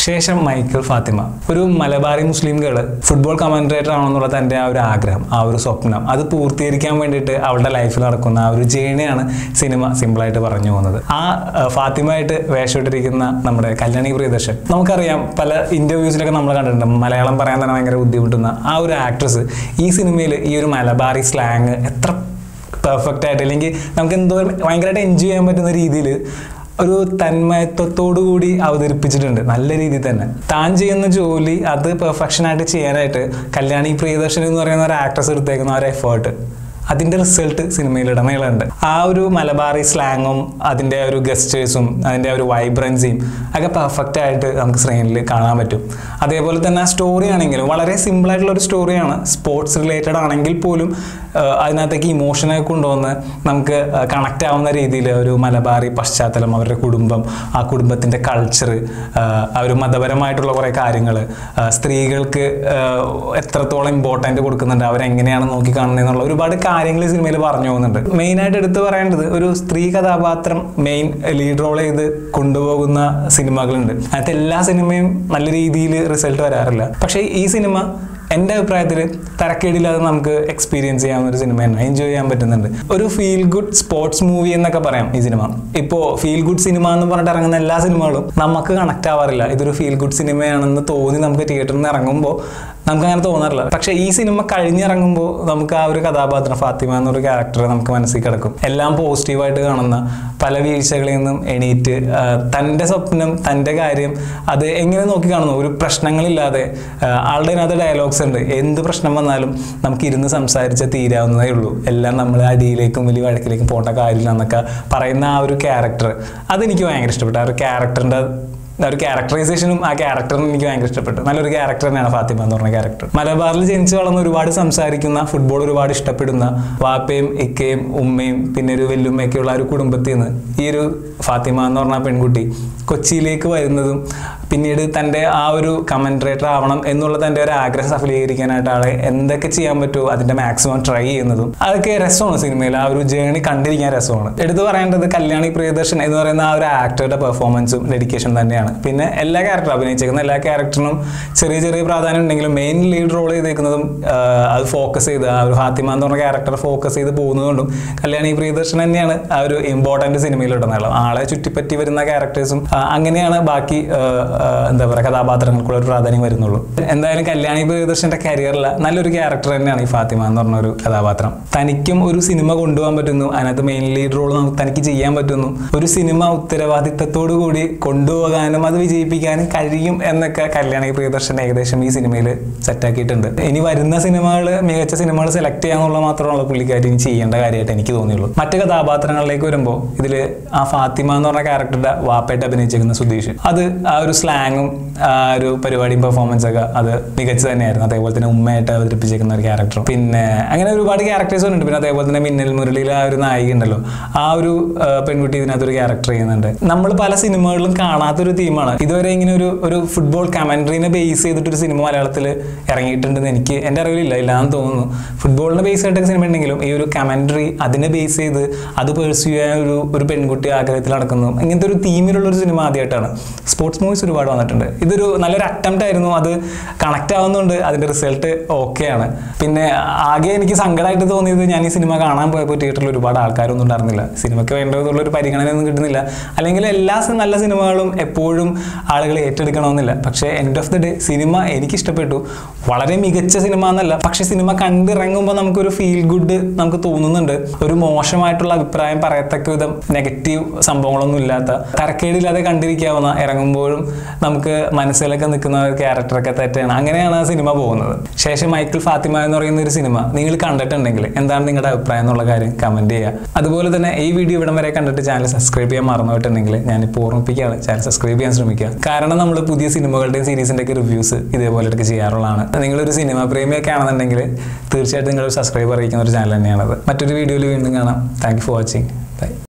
ശേഷം മൈക്കിൾ ഫാത്തിമ ഒരു Malabari Muslim girl football commentator ആണെന്നുള്ള തൻ്റെ ആ ഒരു ആഗ്രഹം ആ ഒരു സ്വപ്നം അത് പൂർത്തീകരിക്കാൻ വേണ്ടിയിട്ട് അവളുടെ ലൈഫിൽ നടക്കുന്ന ആ ഒരു ജേണിയാണ് സിനിമ സിമ്പിളായിട്ട് പറഞ്ഞു പോകുന്നത് ആ ആ, ഫാത്തിമയായിട്ട് വേഷമിട്ടിരിക്കുന്ന നമ്മുടെ കല്യാണി പ്രിയദർശൻ നമുക്കറിയാം പല ഇന്റർവ്യൂസിലൊക്കെ നമ്മൾ കണ്ടിട്ടുണ്ട് മലയാളം പറയാൻ തന്നെ ഭയങ്കര ബുദ്ധിമുട്ടുന്ന ആ ഒരു ആക്ട്രസ് ഈ സിനിമയിൽ ഈ ഒരു മലബാറി സ്ലാങ് എത്ര പെർഫെക്റ്റ് ആയിട്ട് അല്ലെങ്കിൽ നമുക്ക് എന്തോ ഭയങ്കരമായിട്ട് എൻജോയ് ചെയ്യാൻ പറ്റുന്ന രീതിയിൽ ഒരു തന്മയത്വത്തോടു കൂടി അവതരിപ്പിച്ചിട്ടുണ്ട് നല്ല രീതിയിൽ തന്നെ താൻ ചെയ്യുന്ന ജോലി അത് പെർഫെക്ഷൻ ആയിട്ട് ചെയ്യാനായിട്ട് കല്യാണി പ്രിയദർശൻ എന്ന് പറയുന്ന ഒരു ആക്ട്രസ് എടുത്തേക്കുന്ന ആ ഒരു എഫേർട്ട് അതിന്റെ റിസൾട്ട് സിനിമയിൽ ഇടനീളമുണ്ട് ആ ഒരു മലബാറി സ്ലാങ്ങും അതിന്റെ ആ ഒരു ഗസ്റ്റേഴ്സും അതിന്റെ ആ ഒരു വൈബ്രൻസിയും ഒക്കെ പെർഫെക്റ്റ് ആയിട്ട് നമുക്ക് സ്ക്രീനിൽ കാണാൻ പറ്റും അതേപോലെ തന്നെ ആ സ്റ്റോറി ആണെങ്കിലും വളരെ സിമ്പിൾ ആയിട്ടുള്ള ഒരു സ്റ്റോറിയാണ് സ്പോർട്സ് റിലേറ്റഡ് ആണെങ്കിൽ പോലും ആ, അതിനകത്തേക്ക് ഇമോഷനൊക്കെ കൊണ്ടുവന്ന് നമുക്ക് കണക്റ്റ് ആവുന്ന രീതിയിൽ ഒരു മലബാറി പശ്ചാത്തലം അവരുടെ കുടുംബം ആ കുടുംബത്തിന്റെ കൾച്ചർ ആ ഒരു മതപരമായിട്ടുള്ള കുറേ കാര്യങ്ങൾ സ്ത്രീകൾക്ക് ആ, എത്രത്തോളം ഇമ്പോർട്ടൻ്റ് കൊടുക്കുന്നുണ്ട് അവരെങ്ങനെയാണ് നോക്കി കാണുന്നത് എന്നുള്ള ഒരുപാട് കാര്യങ്ങൾ ഈ സിനിമയിൽ പറഞ്ഞു പോകുന്നുണ്ട് മെയിനായിട്ട് എടുത്തു പറയേണ്ടത് ഒരു സ്ത്രീ കഥാപാത്രം മെയിൻ ലീഡ് റോൾ ചെയ്ത് കൊണ്ടുപോകുന്ന സിനിമകളുണ്ട് അതിനകത്ത് എല്ലാ സിനിമയും നല്ല രീതിയിൽ റിസൾട്ട് വരാറില്ല പക്ഷേ ഈ സിനിമ എൻ്റെ അഭിപ്രായത്തിൽ തരക്കേടില്ലാതെ നമുക്ക് എക്സ്പീരിയൻസ് ചെയ്യാവുന്ന ഒരു സിനിമ തന്നെ എൻജോയ് ചെയ്യാൻ പറ്റുന്നുണ്ട് ഒരു ഫീൽ ഗുഡ് സ്പോർട്സ് മൂവി എന്നൊക്കെ പറയാം ഈ സിനിമ ഇപ്പോൾ ഫീൽ ഗുഡ് സിനിമ എന്ന് പറഞ്ഞിട്ട് ഇറങ്ങുന്ന എല്ലാ സിനിമകളും നമുക്ക് കണക്ട് ആവാറില്ല ഇതൊരു ഫീൽ ഗുഡ് സിനിമയാണെന്ന് തോന്നി നമുക്ക് തിയേറ്ററിൽ നിന്ന് ഇറങ്ങുമ്പോൾ നമുക്ക് അങ്ങനെ തോന്നാറില്ല പക്ഷേ ഈ സിനിമ കഴിഞ്ഞിറങ്ങുമ്പോൾ നമുക്ക് ആ ഒരു കഥാപാത്രം ഫാത്തിമ എന്നൊരു ക്യാരക്ടർ നമുക്ക് മനസ്സിൽ കിടക്കും എല്ലാം പോസിറ്റീവായിട്ട് കാണുന്ന പല വീഴ്ചകളിൽ നിന്നും എണീറ്റ് ആ, തൻ്റെ സ്വപ്നം തൻ്റെ കാര്യം അത് എങ്ങനെ നോക്കി കാണുന്നു ഒരു പ്രശ്നങ്ങളില്ലാതെ ആ, ആളുടെ അതിനകത്ത് ഡയലോഗ്സ് ഉണ്ട് എന്ത് പ്രശ്നം വന്നാലും നമുക്ക് ഇരുന്ന് സംസാരിച്ച് തീരാവുന്നതേ ഉള്ളൂ എല്ലാം നമ്മൾ അടിയിലേക്കും വലിയ വഴക്കിലേക്കും പോകേണ്ട കാര്യമില്ല എന്നൊക്കെ പറയുന്ന ആ ഒരു ക്യാരക്ടർ അതെനിക്ക് ഭയങ്കര ഇഷ്ടപ്പെട്ടു ആ ഒരു ക്യാരക്ടറിൻ്റെ ആ ഒരു ക്യാരക്ടറൈസേഷനും ആ ക്യാരക്ടറിനും എനിക്ക് ഭയങ്കര ഇഷ്ടപ്പെട്ടു നല്ലൊരു ക്യാരക്ടർ തന്നെയാണ് ഫാത്തിമ എന്ന് പറഞ്ഞ ക്യാരക്ടർ മലബാറിൽ ജനിച്ചു വളർന്ന് ഒരുപാട് സംസാരിക്കുന്ന ഫുട്ബോൾ ഒരുപാട് ഇഷ്ടപ്പെടുന്ന വാപ്പയും ഇക്കയും ഉമ്മയും പിന്നെ ഒരു വെല്ലുമ്മയൊക്കെയുള്ള ആ ഒരു കുടുംബത്തിൽ നിന്ന് ഈ ഒരു ഫാത്തിമ എന്ന് പറഞ്ഞ പെൺകുട്ടി കൊച്ചിയിലേക്ക് വരുന്നതും പിന്നീട് തൻ്റെ ആ ഒരു കമൻട്രേറ്റർ ആവണം എന്നുള്ള തൻ്റെ ഒരു ആഗ്രഹം സഫലീകരിക്കാനായിട്ട് ആളെ എന്തൊക്കെ ചെയ്യാൻ പറ്റുമോ അതിൻ്റെ മാക്സിമം ട്രൈ ചെയ്യുന്നതും അതൊക്കെ രസമാണ് സിനിമയിൽ ആ ഒരു ജേണി കണ്ടിരിക്കാൻ രസമാണ് എടുത്തു പറയേണ്ടത് കല്യാണി പ്രിയദർശൻ എന്ന് പറയുന്ന ആ ഒരു ആക്ടറുടെ പെർഫോമൻസും ഡെഡിക്കേഷൻ തന്നെയാണ് പിന്നെ എല്ലാ ക്യാരക്ടറും അഭിനയിച്ചേക്കുന്ന എല്ലാ ക്യാരക്ടറിനും ചെറിയ ചെറിയ പ്രാധാന്യം ഉണ്ടെങ്കിലും മെയിൻ ലീഡ് റോൾ ചെയ്തേക്കുന്നതും ആ, അത് ഫോക്കസ് ചെയ്ത് ആ ഒരു ഫാത്തിമ എന്ന് പറഞ്ഞ ക്യാരക്ടർ ഫോക്കസ് ചെയ്ത് പോകുന്നതുകൊണ്ടും കല്യാണി പ്രിയദർശൻ തന്നെയാണ് ആ ഒരു ഇമ്പോർട്ടൻറ്റ് സിനിമയിൽ ഇടുന്നത് ആളെ ചുറ്റിപ്പറ്റി വരുന്ന ക്യാരക്ടേഴ്സും അങ്ങനെയാണ് ബാക്കി ആ, ആ, എന്താ പറയുക കഥാപാത്രങ്ങൾക്കുള്ള ഒരു പ്രാധാന്യം വരുന്നുള്ളൂ എന്തായാലും കല്യാണി പ്രിയദർശന്റെ കരിയറിൽ നല്ലൊരു ക്യാരക്ടർ തന്നെയാണ് ഈ ഫാത്തിമ എന്ന് പറഞ്ഞ ഒരു കഥാപാത്രം തനിക്കും ഒരു സിനിമ കൊണ്ടുപോകാൻ പറ്റുന്നു അതിനകത്ത് മെയിൻ ലീഡ് റോൾ നമുക്ക് തനിക്ക് ചെയ്യാൻ പറ്റുന്നു ഒരു സിനിമ ഉത്തരവാദിത്തത്തോടു കൂടി കൊണ്ടുപോകാനും അത് വിജയിപ്പിക്കാനും കഴിയും എന്നൊക്കെ കല്യാണി പ്രിയദർശൻ ഏകദേശം ഈ സിനിമയിൽ സെറ്റാക്കിയിട്ടുണ്ട് ഇനി വരുന്ന സിനിമകൾ മികച്ച സിനിമകൾ സെലക്ട് ചെയ്യാന്നുള്ള മാത്രമുള്ള പുള്ളിക്കാരി ഇനി ചെയ്യേണ്ട കാര്യമായിട്ട് എനിക്ക് തോന്നിയുള്ളൂ മറ്റ് കഥാപാത്രങ്ങളിലേക്ക് വരുമ്പോൾ ഇതിൽ ആ ഫാത്തിമ എന്ന് പറഞ്ഞ ക്യാരക്ടറുടെ വാപ്പായിട്ട് അഭിനയിച്ചിരിക്കുന്ന സുധീഷ് അത് ആ ഒരു സ്ലാങ്ങും ആ ഒരു പരിപാടിയും പെർഫോമൻസ് ഒക്കെ അത് മികച്ച തന്നെയായിരുന്നു അതേപോലെ തന്നെ ഉമ്മയായിട്ട് അവതരിപ്പിച്ചിരിക്കുന്ന ഒരു ക്യാരക്ടറും പിന്നെ അങ്ങനെ ഒരുപാട് ക്യാരക്ടേഴ്സ് ഉണ്ട് പിന്നെ അതേപോലെ തന്നെ മിന്നൽ മുരളിയിലെ ആ ഒരു നായിക ഉണ്ടല്ലോ ആ ഒരു ആ, പെൺകുട്ടി ഇതിനകത്തൊരു ക്യാരക്ടർ ചെയ്യുന്നുണ്ട് നമ്മൾ പല സിനിമകളിലും കാണാത്തൊരു തീമാണ് ഇതുവരെ ഇങ്ങനെ ഒരു ഒരു ഫുട്ബോൾ കമൻട്രീനെ ബേസ് ചെയ്തിട്ട് ഒരു സിനിമ മലയാളത്തിൽ ഇറങ്ങിയിട്ടുണ്ടെന്ന് എനിക്ക് എൻ്റെ അറിവിലില്ല ഇല്ലാന്ന് തോന്നുന്നു ഫുട്ബോളിനെ ബേസ് ആയിട്ടൊക്കെ സിനിമ ഉണ്ടെങ്കിലും ഈ ഒരു കമൻട്രി അതിനെ ബേസ് ചെയ്ത് അത് പേഴ്സ്യൂ ചെയ്യാൻ ഒരു ഒരു പെൺകുട്ടി ആഗ്രഹത്തിൽ നടക്കുന്നു ഇങ്ങനത്തെ ഒരു തീമിലുള്ള ഒരു സിനിമ ആദ്യമായിട്ടാണ് സ്പോർട്സ് മൂവീസ് ഒരുപാട് വന്നിട്ടുണ്ട് ഇതൊരു നല്ലൊരു അറ്റംപ്റ്റ് ആയിരുന്നു അത് കണക്ട് ആവുന്നുണ്ട് അതിന്റെ റിസൾട്ട് ഓക്കെയാണ് പിന്നെ ആകെ എനിക്ക് സങ്കടമായിട്ട് തോന്നിയത് ഞാൻ ഈ സിനിമ കാണാൻ പോയപ്പോൾ തിയേറ്ററിൽ ഒരുപാട് ആൾക്കാരൊന്നും ഉണ്ടായിരുന്നില്ല സിനിമയ്ക്ക് വേണ്ടതുള്ള ഒരു പരിഗണനയൊന്നും കിട്ടുന്നില്ല അല്ലെങ്കിൽ എല്ലാ സി- നല്ല സിനിമകളും എപ്പോഴും ആളുകൾ ഏറ്റെടുക്കണമെന്നില്ല പക്ഷേ end of the day cinema എനിക്ക് ഇഷ്ടപ്പെട്ടു വളരെ മികച്ച സിനിമ എന്നല്ല പക്ഷെ സിനിമ കണ്ടിറങ്ങുമ്പോൾ നമുക്കൊരു ഫീൽ ഗുഡ് നമുക്ക് തോന്നുന്നുണ്ട് ഒരു മോശമായിട്ടുള്ള അഭിപ്രായം പറയത്തക്ക വിധം നെഗറ്റീവ് സംഭവങ്ങളൊന്നും ഇല്ലാത്ത തരക്കേടില്ലാതെ കണ്ടിരിക്കാവുന്ന ഇറങ്ങുമ്പോഴും നമുക്ക് മനസ്സിലൊക്കെ നിൽക്കുന്ന ഒരു ക്യാരക്ടറൊക്കെ തെറ്റാണ് അങ്ങനെയാണ് ആ സിനിമ പോകുന്നത് ശേഷം മൈക്കിൾ ഫാത്തിമ എന്ന് പറയുന്ന ഒരു സിനിമ നിങ്ങൾ കണ്ടിട്ടുണ്ടെങ്കിൽ എന്താണ് നിങ്ങളുടെ അഭിപ്രായം എന്നുള്ള കാര്യം കമന്റ് ചെയ്യുക അതുപോലെ തന്നെ ഈ വീഡിയോ ഇവിടം വരെ കണ്ടിട്ട് ചാനൽ സബ്സ്ക്രൈബ് ചെയ്യാൻ മറന്നുപോയിട്ടുണ്ടെങ്കിൽ ഞാൻ ഇപ്പോൾ ഓർമ്മിപ്പിക്കുകയാണ് ചാനൽ സബ്സ്ക്രൈബ് ചെയ്യാൻ ശ്രമിക്കുക കാരണം നമ്മൾ പുതിയ സിനിമകളുടെയും സീരീസിൻ്റെ ഒക്കെ റിവ്യൂസ് ഇതേപോലെയൊക്കെ ചെയ്യാറുള്ളതാണ് നിങ്ങളൊരു സിനിമ പ്രേമിയൊക്കെ ആണെന്നുണ്ടെങ്കിൽ തീർച്ചയായിട്ടും നിങ്ങളൊരു സബ്സ്ക്രൈബ് അറിയിക്കുന്ന ഒരു ചാനൽ തന്നെയാണത് മറ്റൊരു വീഡിയോയിൽ വീണ്ടും കാണാം thank you for watching by